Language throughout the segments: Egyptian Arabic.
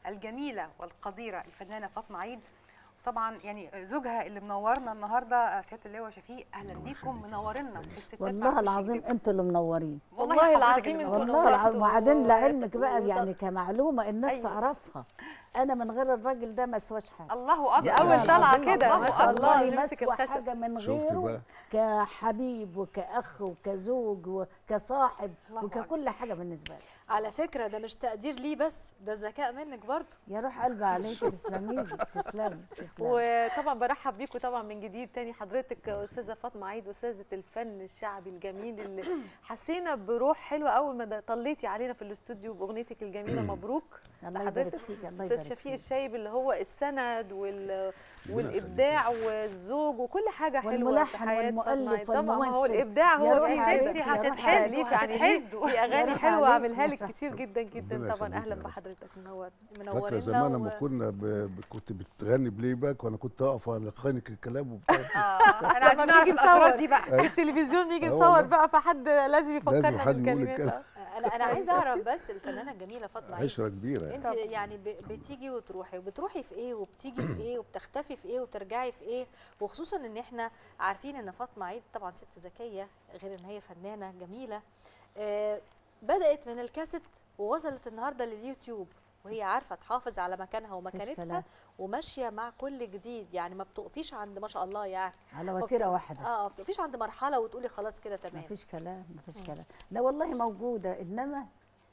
الجميله والقديره الفنانه فاطمه عيد طبعا يعني زوجها اللي منورنا النهارده سياده اللواء شفيق اهلا بيكم منورنا الستات والله معلش العظيم كده. انتوا اللي منورين والله حضرتك العظيم اللي انتوا منورنا. والله العظيم نورتوا وبعدين و- لعلمك بقى و- يعني كمعلومه الناس أيوة. تعرفها انا من غير الراجل ده ما اسواش حاجه الله اكبر دي أول والله طلعة العظيم كده، الله ما شاء أكبر. الله. والله ما نمسك اسوى الخشب. حاجه من شفت غيره بقى كحبيب وكاخ وكزوج وكصاحب الله وككل حاجه بالنسبه لي على فكره ده مش تقدير ليه بس ده ذكاء منك برضه يا روح قلبي عليك تسلمي لي تسلمي تسلمي وطبعا برحب بيكم طبعا من جديد تاني حضرتك استاذه فاطمه عيد استاذه الفن الشعبي الجميل اللي حسينا بروح حلوه اول ما د- طليتي علينا في الاستوديو باغنيتك الجميله مبروك الله يبارك لحضرتك فيك الله استاذ يبارك شفيق فيك الشايب اللي هو السند وال... ربنا والابداع والزوج وكل حاجه حلوه في والملحن حياه فاطمة والمؤلف عيد. طبعا ما هو والممثل. الابداع يا هو روحي في عليك، ستي يا روحي هتتحاسدوا عليك. في يعني هتتحاسدوا. في اغاني روحي حلوه عليك، اعملها لك روحي كتير جدا جدا ربنا طبعا يخليك اهلا يا رب. بحضرتك منورنا فاكره منورنا زمان و- لما كنا ب... ب... كنت بتغني بلاي باك وانا كنت اقف على خانك الكلام وبتاع اه احنا عايزين لما نعرف بيجي الاسرار نصور. دي بقى في التلفزيون بيجي آه نصور والله. بقى فحد لازم يفكرنا لازم حد يقول بالكلمات الكلام. انا انا عايزه اعرف بس الفنانه الجميله فاطمه عيد عشره كبيره يعني. انت يعني ب- بتيجي وتروحي وبتروحي في ايه وبتيجي في ايه وبتختفي في ايه وترجعي في ايه وخصوصا ان احنا عارفين ان فاطمه عيد طبعا ست ذكيه غير ان هي فنانه جميله آه بدات من الكاسيت ووصلت النهارده لليوتيوب وهي عارفه تحافظ على مكانها ومكانتها كلام. وماشيه مع كل جديد يعني ما بتقفيش عند ما شاء الله يعني على ما وتيره بت- واحده اه ما بتقفيش عند مرحله وتقولي خلاص كده ما تمام فيش كلام ما فيش كلام لا والله موجوده انما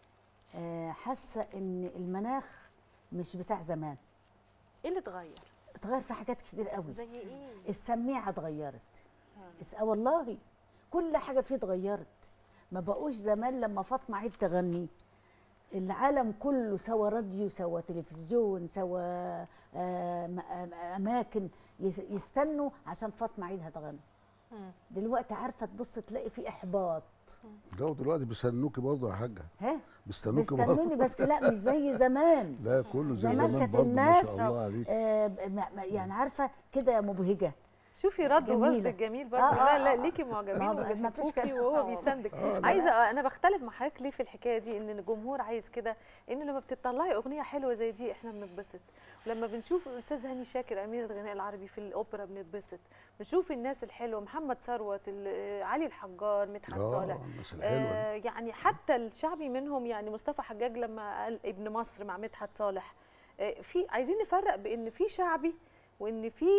آه، حاسه ان المناخ مش بتاع زمان ايه اللي اتغير اتغير في حاجات كتير قوي زي ايه السميعه اتغيرت اس- آه والله كل حاجه فيه اتغيرت ما بقوش زمان لما فاطمه عيد تغني العالم كله سوى راديو سوى تلفزيون سوى آه، م- آه، اماكن يس- يستنوا عشان فاطمه عيد هتغني مم. دلوقتي عارفه تبص تلاقي في احباط جو دلوقتي بيستنوكي برضه يا حاجه ها بيستنوكي برضه بيستنوني بس لا مش زي زمان لا كله زي زمان زمان كانت برضه ما الناس شاء الله عليك آه، ما- ما- يعني عارفه كده مبهجه شوفي رد جميلة. وبرد الجميل برضه آه، آه، لا لا آه. ليكي معجبين ما- ما فيش وبيحبوكي كلام. وهو آه. بيساندك آه، لا. عايزه انا بختلف مع حضرتك ليه في الحكايه دي ان الجمهور عايز كده ان لما بتطلعي اغنيه حلوه زي دي احنا بنتبسط ولما بنشوف الاستاذ هاني شاكر امير الغناء العربي في الاوبرا بنتبسط بنشوف الناس الحلوه محمد ثروت ال- علي الحجار مدحت صالح اه الناس الحلوه دي آه يعني حتى الشعبي منهم يعني مصطفى حجاج لما قال ابن مصر مع مدحت صالح آه في عايزين نفرق بان في شعبي وان في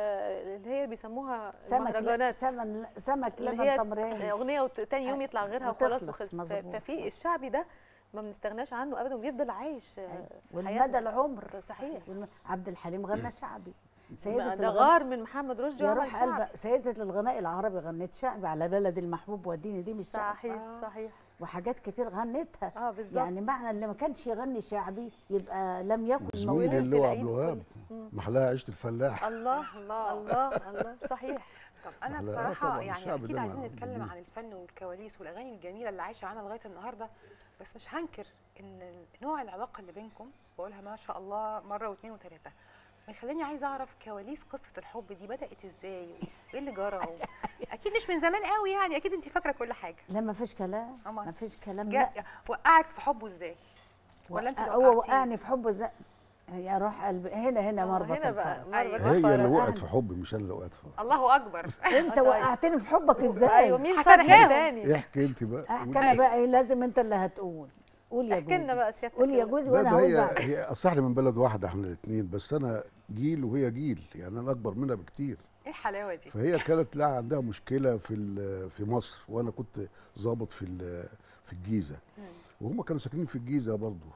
آه اللي هي بيسموها سمك مهرجانات سمك سمك اللي لبن هي تمرين اغنيه وتاني يوم يطلع غيرها وخلاص وتخلص، وخلص ف- مظبوط. ففي الشعبي ده ما بنستغناش عنه ابدا وبيفضل عايش آه، والمدى حياتنا. العمر صحيح والم- عبد الحليم غنى شعبي سيدة ده الغناء غار من محمد رشدي يا وعمل روح شعبي. قلبك سيدة الغناء العربي غنت شعبي على بلد المحبوب وديني دي مش شعبي صحيح آه. صحيح وحاجات كتير غنتها اه بالظبط يعني معنى اللي ما كانش يغني شعبي يبقى لم يكن زميل موجود اللي هو العيد عبد الوهاب مم. محلاها عيشه الفلاح الله الله الله الله صحيح طب انا لا، بصراحه طبعاً يعني الشعب اكيد ده عايزين مع- نتكلم جميل. عن الفن والكواليس والاغاني الجميله اللي عايشه معانا لغايه النهارده بس مش هنكر ان نوع العلاقه اللي بينكم بقولها ما شاء الله مره واثنين وثلاثه بيخليني عايزه اعرف كواليس قصه الحب دي بدات ازاي وايه اللي جرى و- اكيد مش من زمان قوي يعني اكيد انت فاكره كل حاجه لا ما فيش كلام أما ما فيش كلام لا جا وقعك في حبه ازاي ولا انت اللي هو وقعتيه؟ وقعني في حبه زي يا روح قلبي هنا هنا آه، مربط هنا بقى الفرس مربط أيوة. هي اللي الفرس. وقعت في حبي مش انا اللي وقعت في الله اكبر انت طيب. وقعتني في حبك ايوه ازاي مين حسدناهم. صالح تاني احكي انت بقى احكي انا بقى إيه لازم انت اللي هتقول قول يا احكي لنا جوزي بقى سيادتك قول يا كده. جوزي لا وانا ده هي هوزع هي اصح لي من بلد واحده احنا الاثنين بس انا جيل وهي جيل يعني انا اكبر منها بكتير ايه الحلاوه دي فهي كانت لا عندها مشكله في ال- في مصر وانا كنت ضابط في ال- في الجيزه وهم كانوا ساكنين في الجيزه برضو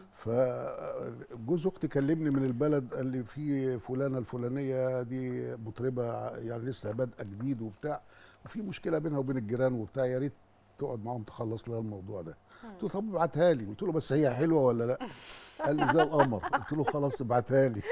فجوز اختي كلمني من البلد قال لي في فلانه الفلانيه دي مطربه يعني لسه بادئه جديد وبتاع وفي مشكله بينها وبين الجيران وبتاع يا ريت تقعد معاهم تخلص لها الموضوع ده قلت له طب ابعتها لي قلت له بس هي حلوه ولا لا قال لي زي القمر قلت له خلاص ابعتها لي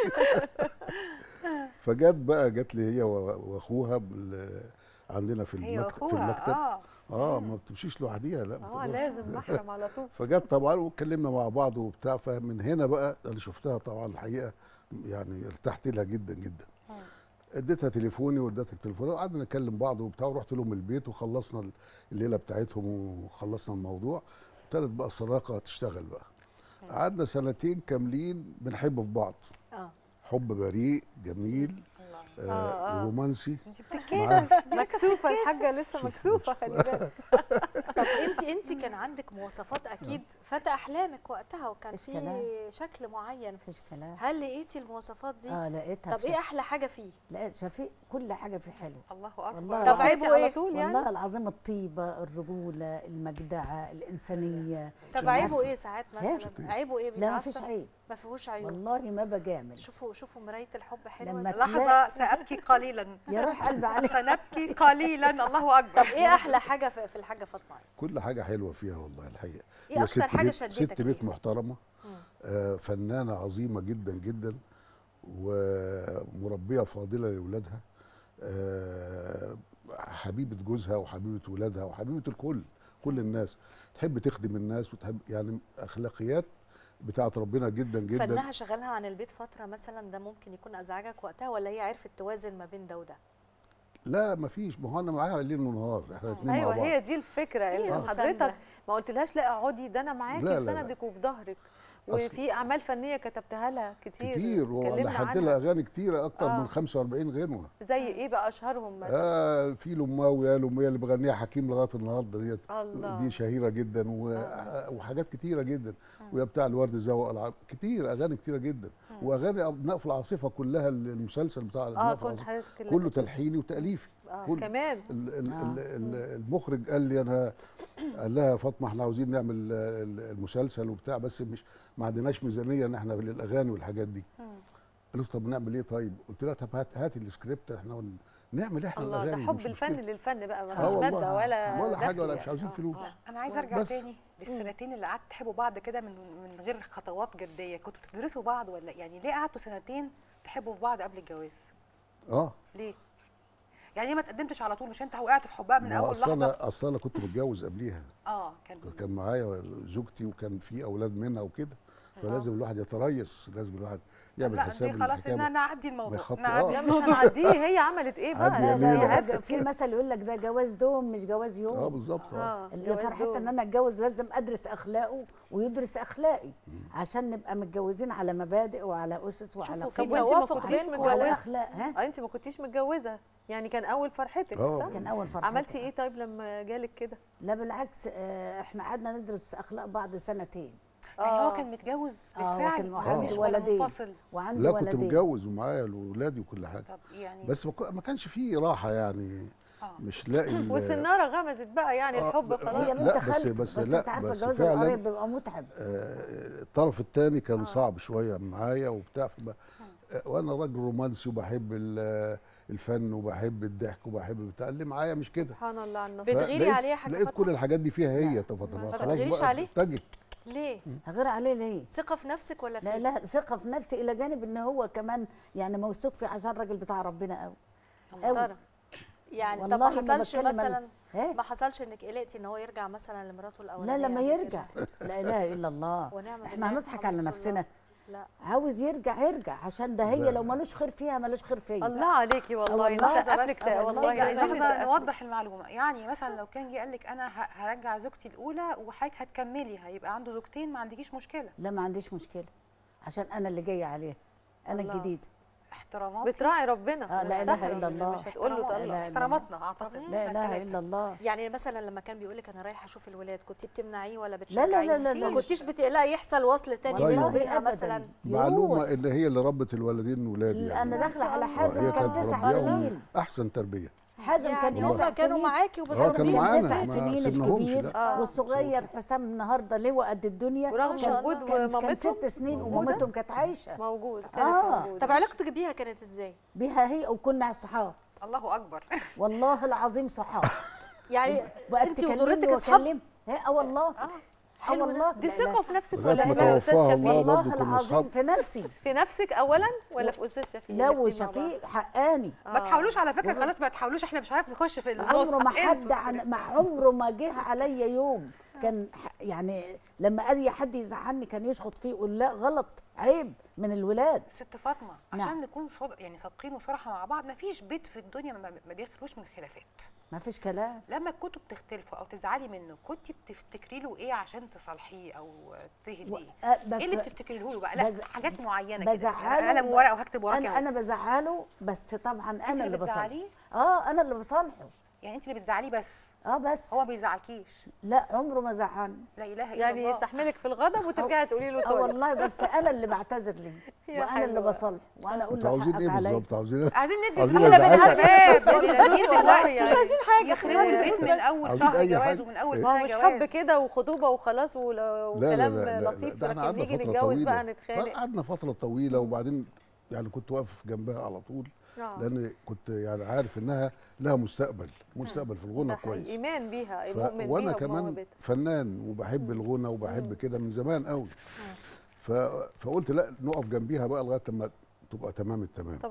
فجت بقى جت لي هي و- واخوها بال- عندنا في هي المكتب في واخوها المكتب اه اه ما بتمشيش لوحديها لا ما اه تقدرش. لازم محرم على طول فجت طبعا واتكلمنا مع بعض وبتاع فمن هنا بقى انا شفتها طبعا الحقيقه يعني ارتحت لها جدا جدا اديتها تليفوني واديتها تليفوني وقعدنا نكلم بعض وبتاع ورحت لهم البيت وخلصنا الليله بتاعتهم وخلصنا الموضوع ابتدت بقى الصداقه تشتغل بقى قعدنا سنتين كاملين بنحب في بعض اه حب بريء جميل الله آه آه، آه. رومانسي انت بتتكاسف مكسوفه الحاجه لسه مكسوفه خلي بالك طب انت انت كان عندك مواصفات اكيد فتى احلامك وقتها وكان مفيش في كلام. شكل معين مفيش كلام هل لقيتي المواصفات دي اه لقيتها طب في ايه شك- احلى حاجه فيه لقيت شفيق كل حاجه فيه حلوه الله اكبر والله طب العظيم. عيبه على ايه طول يعني والله العظيم الطيبه الرجوله المجدعه الانسانيه طب عيبه ايه ساعات إيه؟ مثلا عيبه ايه لا مفيش بيتعصب عيب ما فيهوش عيوب والله ما بجامل شوفوا شوفوا مرايه الحب حلوه لما إزاي. لحظه سابكي قليلا يا روح قلبي عليك سنبكي قليلا الله اكبر طب ايه احلى حاجه في في الحاجه فاطمه كل حاجه حلوه فيها والله الحقيقه ايه هي اكتر ست حاجه بيت شدتك ست بيت ليها؟ محترمه مم. آه فنانه عظيمه جدا جدا ومربيه فاضله لاولادها آه حبيبه جوزها وحبيبه ولادها وحبيبه الكل كل الناس تحب تخدم الناس وتحب يعني اخلاقيات بتاعت ربنا جدا جدا فانها شغلها عن البيت فتره مثلا ده ممكن يكون ازعجك وقتها ولا هي عرفت توازن ما بين ده وده لا مفيش ما هو انا معاها ليل ونهار احنا الاثنين مع ايوه بعض هي دي الفكره هي اللي المساندة. حضرتك ما قلتلهاش لا اقعدي ده انا معاكي لا، لا، في لا. سندك وفي ظهرك أصل- وفي اعمال فنيه كتبتها لها كتير كتير اتكلمنا ولحد لها عنها اغاني كتيره اكتر آه. من 45 غنوه زي ايه بقى اشهرهم مثلا آه في لماوي يا لماوي اللي بغنيها حكيم لغايه النهارده ديت الله دي شهيره جدا و... وحاجات كتيره جدا ويا بتاع الورد زوق العرب كتير اغاني كتيره جدا واغاني ابناء في العاصفه كلها المسلسل بتاع اه ابناء في كنت العاصفه حضرتك اللي كله كنت- تلحيني وتاليفي آه كل- كمان ال ال آه. ال ال المخرج قال لي انا قال لها يا فاطمه احنا عاوزين نعمل ال- المسلسل وبتاع بس مش ما عندناش ميزانيه ان احنا للاغاني والحاجات دي قالوا طب نعمل ايه طيب قلت لها طب هات هاتي السكريبت احنا ون- نعمل احنا الله ده الاغاني حب مش الفن مشكلة. للفن بقى ما آه فيش والله. ماده ولا ولا حاجه دخل ولا يعني. مش عاوزين آه. فلوس انا عايزه ارجع بس. تاني للسنتين اللي قعدت تحبوا بعض كده من من غير خطوات جديه كنتوا بتدرسوا بعض ولا يعني ليه قعدتوا سنتين تحبوا في بعض قبل الجواز اه ليه يعني ليه ما تقدمتش على طول مش انت وقعت في حبها من ما هو اول اصل لحظه انا اصل انا كنت متجوز قبليها اه كان كان معايا زوجتي وكان في اولاد منها وكده فلازم الواحد يتريث لازم الواحد يعمل لا حساب دي خلاص الحكاية ان نعدي الموضوع يخط- نعدي آه. لا مش هنعديه هي عملت ايه بقى عادي يا لا ليلى. لا لا في مثل يقول لك ده جواز دوم مش جواز يوم اه بالظبط اه اه اللي جواز فرحتها دول. ان انا اتجوز لازم ادرس اخلاقه ويدرس اخلاقي عشان نبقى متجوزين على مبادئ وعلى اسس وعلى شوفوا في طب وانت ما توافق كنتيش بينكم وعلى ولا اخلاق ها اه انت ما كنتيش متجوزه يعني كان اول فرحتك آه. صح كان اول فرحتي عملتي ايه طيب لما جالك كده لا بالعكس آه، احنا قعدنا ندرس اخلاق بعض سنتين يعني هو آه. كان متجوز آه، هو بالفعل كان ولا عنده مش ولا ولدين. منفصل وعنده لا كنت ولدين متجوز ومعايا اولادي وكل حاجه طب يعني بس ما ك- ما كانش فيه راحه يعني آه. مش لاقي ال- والسناره غمزت بقى يعني آه، الحب لا، خلاص هي لا، بنت بس- خالتي بس بس, لا، انت عارفه بس جواز فعلاً- القرايب بيبقى متعب آه، الطرف الثاني كان صعب شويه معايا وبتاع فب... آه، وانا راجل رومانسي وبحب ال- الفن وبحب الضحك وبحب بتاع اللي معايا مش كده سبحان الله على النصر بتغيري فلقيت- عليها حاجة لقيت فاطمة؟ كل الحاجات دي فيها هي طب طب ما خلاص بتغيريش بقى عليه؟ اتجه ليه غير عليه ليه ثقه في نفسك ولا لا في لا ثقه في نفسي الى جانب ان هو كمان يعني موثوق فيه عشان راجل بتاع ربنا قوي قوي محترم. يعني طب والله ما ما حصلش بتكلم مثلا ها ما حصلش انك قلقتي ان هو يرجع مثلا لمراته الاولانيه لا لما قبل يرجع كده؟ لا اله الا الله ونعم احنا بالله هنضحك محمد على رسول نفسنا الله. لا عاوز يرجع يرجع عشان ده هي لا. لو ملوش خير فيها ملوش خير فيا الله عليكي والله والله نسقف بس- لك آه، والله والله عايزين لحظة نسقف لك. نوضح المعلومة يعني مثلا لو كان جه قال لك أنا ه- هرجع زوجتي الأولى وحضرتك هتكملي هيبقى عنده زوجتين ما عندكيش مشكلة لا ما عنديش مشكله عشان انا اللي جايه عليها انا الله. الجديده احتراماتي بتراعي ربنا آه، لا إله مستحرم إلا اللي الله. مش هتقول له احترامات- طلق لا، لا. احتراماتنا أعتقد لا إحنا اله التلاتة. الا الله يعني مثلا لما كان بيقول لك انا رايحه اشوف الولاد كنت بتمنعيه ولا لا، بتشجعيه لا، لا، لا. ما كنتيش بتقلقي يحصل وصل تاني والله بينه أبداً. وبينها مثلا معلومه ان هي اللي ربت الولدين ولادي يعني انا داخله على آه، حازم هي كان كانت تسع مربياهم سنين احسن تربيه حازم كان يعني تسع هم كانوا سنين معاكي اه كانوا وبتربيه معانا تسع ما سنين سيبناهمش الكبير لا آه. والصغير حسام النهارده لواء قد الدنيا ورغم شاء وجود الله. كان, كان مامتهم ست سنين موجودة؟ ومامتهم كانت عايشه موجود كانت آه. موجودة طب علاقتك بيها كانت ازاي بها هي وكنا صحاب الله أكبر والله العظيم صحاب يعني بقت انت تكلمني وضرتك اصحاب وأكلم. اه والله اه حلو ده. والله دي لا، ثقه في نفسك لغاية ولا ما لا يا استاذ توفاها شفيق الله والله برضه كنا العظيم أصحاب. في نفسي في نفسك اولا ولا في استاذ شفيق لا الاتنين مع بعض؟ وشفيق حقاني ما تحاولوش على فكرة خلاص ما تحاولوش احنا مش عارف نخش في النص عمره ما انسوا حد كده. عن ما عمره ما جه عليا يوم كان ح- يعني لما اي حد يزعلني كان يشخط فيه يقول لا غلط عيب من الولاد ست فاطمه نعم. عشان نكون صد... يعني صادقين وصراحه مع بعض ما فيش بيت في الدنيا ما, ما بيخلوش من خلافات ما فيش كلام لما كنتوا بتختلفوا او تزعلي منه كنت بتفتكري له ايه عشان تصالحيه او و- تهديه أ- ايه اللي بف- بتفتكري له بقى لا بز- حاجات معينه كده بزعله قلم وورقه وهكتب وراكي انا أهو. انا بزعله بس طبعا انت انا اللي بصالحه بتزعليه اه انا اللي بصالحه يعني انت اللي بتزعليه بس اه بس هو ما بيزعلكيش لا عمره ما زعلني لا اله الا يعني الله يستحملك في الغضب وترجعي تقولي له اه سوري والله بس انا اللي بعتذر ليه يا وانا اللي حلوة. بصالحه وانا اقول انتوا له عاوزين حقك ايه عليا بالظبط عاوزين ايه عايزين ندي عاوزين احنا نزعلها. بنهدي فلوس الشباب والله دلوقتي يعني. مش عايزين حاجه يخربوا احنا البيت فلوس من بس. اول عاوزين شهر أي جواز حاجة. ومن اول إيه؟ ما هو سنه مش جواز حب كده وخطوبه وخلاص ول- لا لا وكلام لا لا لطيف ده احنا لكن قعدنا نيجي فترة نتجوز طويلة. بقى نتخانق قعدنا فترة طويلة وبعدين يعني كنت واقف جنبها على طول آه. لان كنت يعني عارف انها لها مستقبل مستقبل في الغنى ده حقيقي. كويس ايمان بيها ف... مؤمن وانا بيها كمان وبموهبتها. فنان وبحب الغنى وبحب كده من زمان قوي ف... فقلت لا نقف جنبيها بقى لغايه لما تبقى تمام التمام